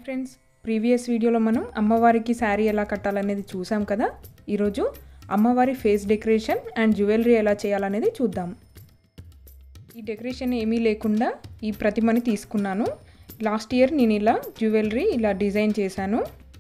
friends previous వీడియోలో మనం అమ్మవారికి శారీ ఎలా కట్టాలనేది చూసాం కదా ఈరోజు అమ్మవారి ఫేస్ డెకరేషన్ అండ్ జ్యువెలరీ ఎలా చేయాలనేది చూద్దాం ఈ డెకరేషన్ ఏమీ లేకుండా ఈ ప్రతిమని తీసుకున్నాను లాస్ట్ ఇయర్ నేను ఇలా జ్యువెలరీ ఇలా డిజైన్ చేశాను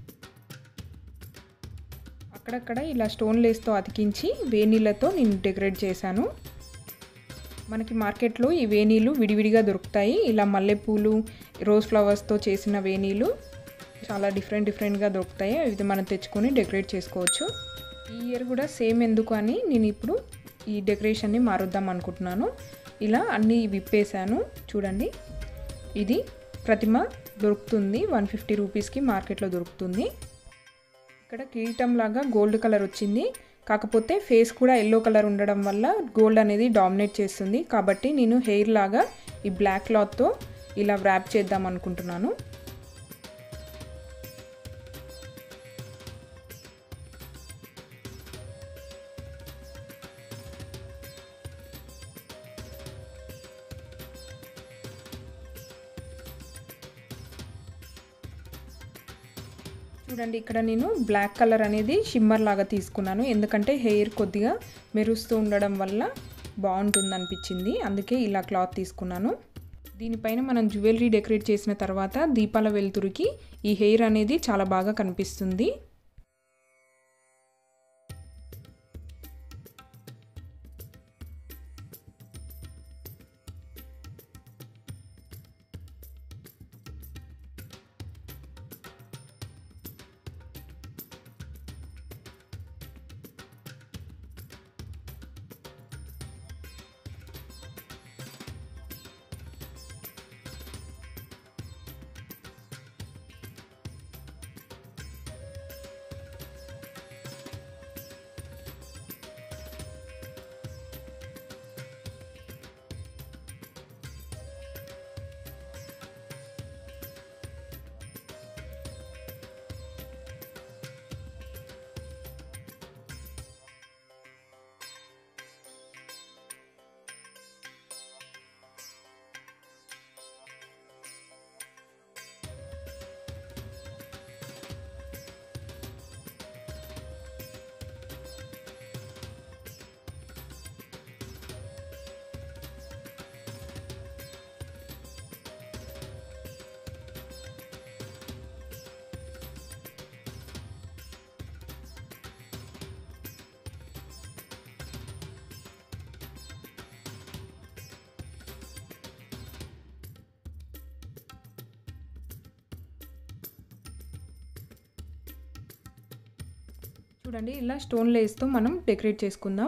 అక్కడక్కడ ఇలా స్టోన్ లేస్తో అతికించి వేనీళ్ళతో నేను డెకరేట్ చేశాను మనకి మార్కెట్లో ఈ వేనీళ్ళు విడివిడిగా దొరుకుతాయి ఇలా మల్లెపూలు రోజ్ ఫ్లవర్స్తో చేసిన వేనీళ్ళు చాలా డిఫరెంట్ డిఫరెంట్గా దొరుకుతాయి అవి మనం తెచ్చుకొని డెకరేట్ చేసుకోవచ్చు ఈ ఇయర్ కూడా సేమ్ ఎందుకు అని నేను ఇప్పుడు ఈ డెకరేషన్ని మారుద్దాం అనుకుంటున్నాను ఇలా అన్నీ విప్పేశాను చూడండి ఇది ప్రతిమ దొరుకుతుంది వన్ ఫిఫ్టీ రూపీస్కి మార్కెట్లో దొరుకుతుంది ఇక్కడ కిరీటం లాగా గోల్డ్ కలర్ వచ్చింది కాకపోతే ఫేస్ కూడా ఎల్లో కలర్ ఉండడం వల్ల గోల్డ్ అనేది డామినేట్ చేస్తుంది కాబట్టి నేను హెయిర్ లాగా ఈ బ్లాక్ క్లాత్తో ఇలా వ్రాప్ చేద్దాం అనుకుంటున్నాను చూడండి ఇక్కడ నేను బ్లాక్ కలర్ అనేది షిమ్మర్ లాగా తీసుకున్నాను ఎందుకంటే హెయిర్ కొద్దిగా మెరుస్తూ ఉండడం వల్ల బాగుంటుంది అనిపించింది అందుకే ఇలా క్లాత్ తీసుకున్నాను దీనిపైన మనం జ్యువెలరీ డెకరేట్ చేసిన తర్వాత దీపాల వెలుతురికి ఈ హెయిర్ అనేది చాలా బాగా కనిపిస్తుంది చూడండి ఇలా స్టోన్ లేస్తో మనం డెకరేట్ చేసుకుందాం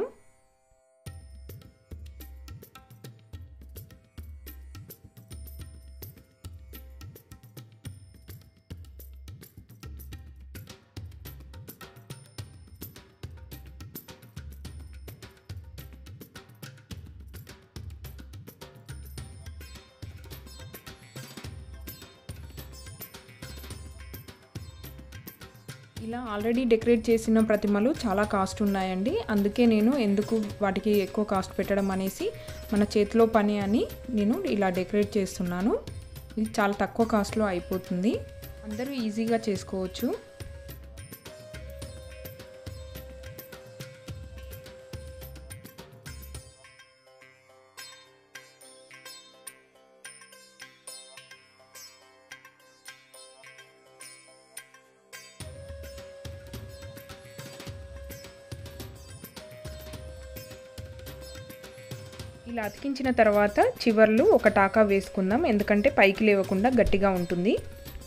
ఇలా ఆల్రెడీ డెకరేట్ చేసిన ప్రతిమలు చాలా కాస్ట్ ఉన్నాయండి అందుకే నేను ఎందుకు వాటికి ఎక్కువ కాస్ట్ పెట్టడం అనేసి మన చేతిలో పని అని నేను ఇలా డెకరేట్ చేస్తున్నాను ఇది చాలా తక్కువ కాస్ట్లో అయిపోతుంది అందరూ ఈజీగా చేసుకోవచ్చు ఇలా అతికించిన తర్వాత చివర్లు ఒక టాకా వేసుకుందాం ఎందుకంటే పైకి లేవకుండా గట్టిగా ఉంటుంది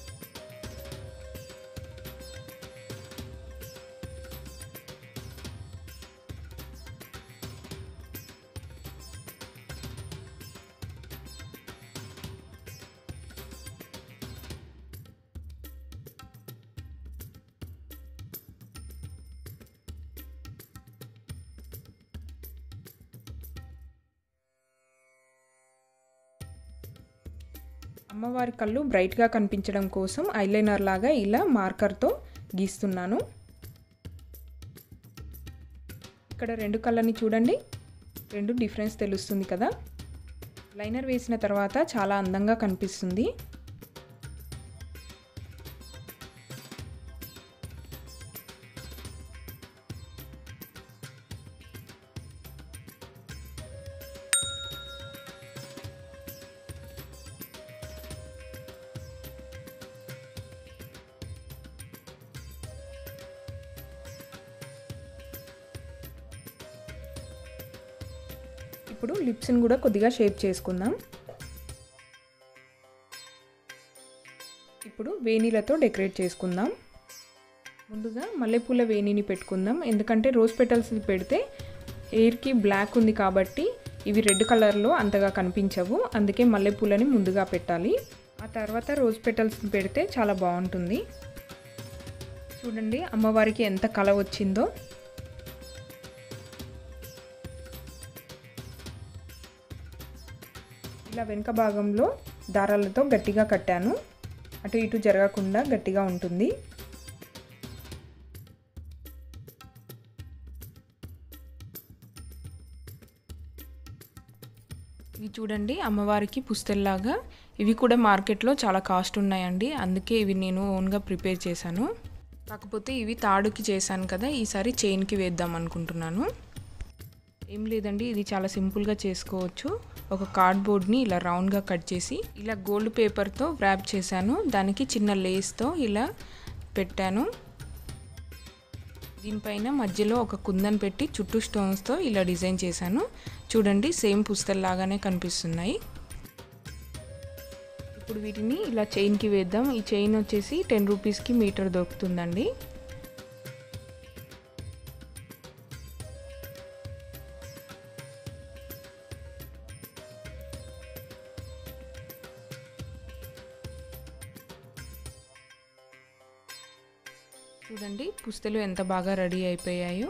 అమ్మవారి కళ్ళు బ్రైట్గా కనిపించడం కోసం ఐలైనర్ లాగా ఇలా మార్కర్తో గీస్తున్నాను ఇక్కడ రెండు కళ్ళని చూడండి రెండు డిఫరెన్స్ తెలుస్తుంది కదా లైనర్ వేసిన తర్వాత చాలా అందంగా కనిపిస్తుంది ఇప్పుడు లిప్స్ని కూడా కొద్దిగా షేప్ చేసుకుందాం ఇప్పుడు వేణీలతో డెకరేట్ చేసుకుందాం ముందుగా మల్లెపూల వేణిని పెట్టుకుందాం ఎందుకంటే రోజ్ పెటల్స్ పెడితే హెయిర్కి బ్లాక్ ఉంది కాబట్టి ఇవి రెడ్ కలర్లో అంతగా కనిపించవు అందుకే మల్లెపూలని ముందుగా పెట్టాలి ఆ తర్వాత రోజ్ పెటల్స్ పెడితే చాలా బాగుంటుంది చూడండి అమ్మవారికి ఎంత కళ వచ్చిందో ఇలా వెనుక భాగంలో దారాలతో గట్టిగా కట్టాను అటు ఇటు జరగకుండా గట్టిగా ఉంటుంది ఇవి చూడండి అమ్మవారికి పుస్తల్లాగా ఇవి కూడా మార్కెట్లో చాలా కాస్ట్ ఉన్నాయండి అందుకే ఇవి నేను ఓన్గా ప్రిపేర్ చేశాను కాకపోతే ఇవి తాడుకి చేశాను కదా ఈసారి చైన్కి వేద్దాం అనుకుంటున్నాను ఏం లేదండి ఇది చాలా సింపుల్గా చేసుకోవచ్చు ఒక కార్డ్బోర్డ్ని ఇలా రౌండ్గా కట్ చేసి ఇలా గోల్డ్ పేపర్తో వ్రాప్ చేశాను దానికి చిన్న లేస్తో ఇలా పెట్టాను దీనిపైన మధ్యలో ఒక కుందన్ పెట్టి చుట్టూ స్టోన్స్తో ఇలా డిజైన్ చేశాను చూడండి సేమ్ పుస్తల్లాగానే కనిపిస్తున్నాయి ఇప్పుడు వీటిని ఇలా చైన్కి వేద్దాం ఈ చైన్ వచ్చేసి టెన్ రూపీస్కి మీటర్ దొరుకుతుందండి చూడండి పుస్తలు ఎంత బాగా రెడీ అయిపోయాయో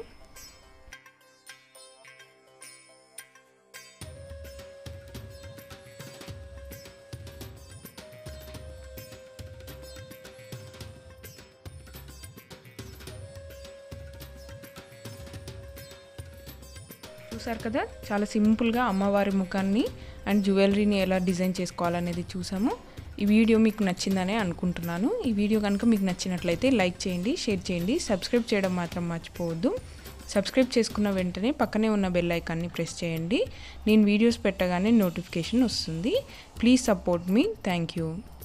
చూసారు కదా చాలా సింపుల్గా అమ్మవారి ముఖాన్ని అండ్ జ్యువెలరీని ఎలా డిజైన్ చేసుకోవాలనేది చూసాము ఈ వీడియో మీకు నచ్చిందనే అనుకుంటున్నాను ఈ వీడియో కనుక మీకు నచ్చినట్లయితే లైక్ చేయండి షేర్ చేయండి సబ్స్క్రైబ్ చేయడం మాత్రం మర్చిపోవద్దు సబ్స్క్రైబ్ చేసుకున్న వెంటనే పక్కనే ఉన్న బెల్ ఐకాన్ని ప్రెస్ చేయండి నేను వీడియోస్ పెట్టగానే నోటిఫికేషన్ వస్తుంది ప్లీజ్ సపోర్ట్ మీ థ్యాంక్ యూ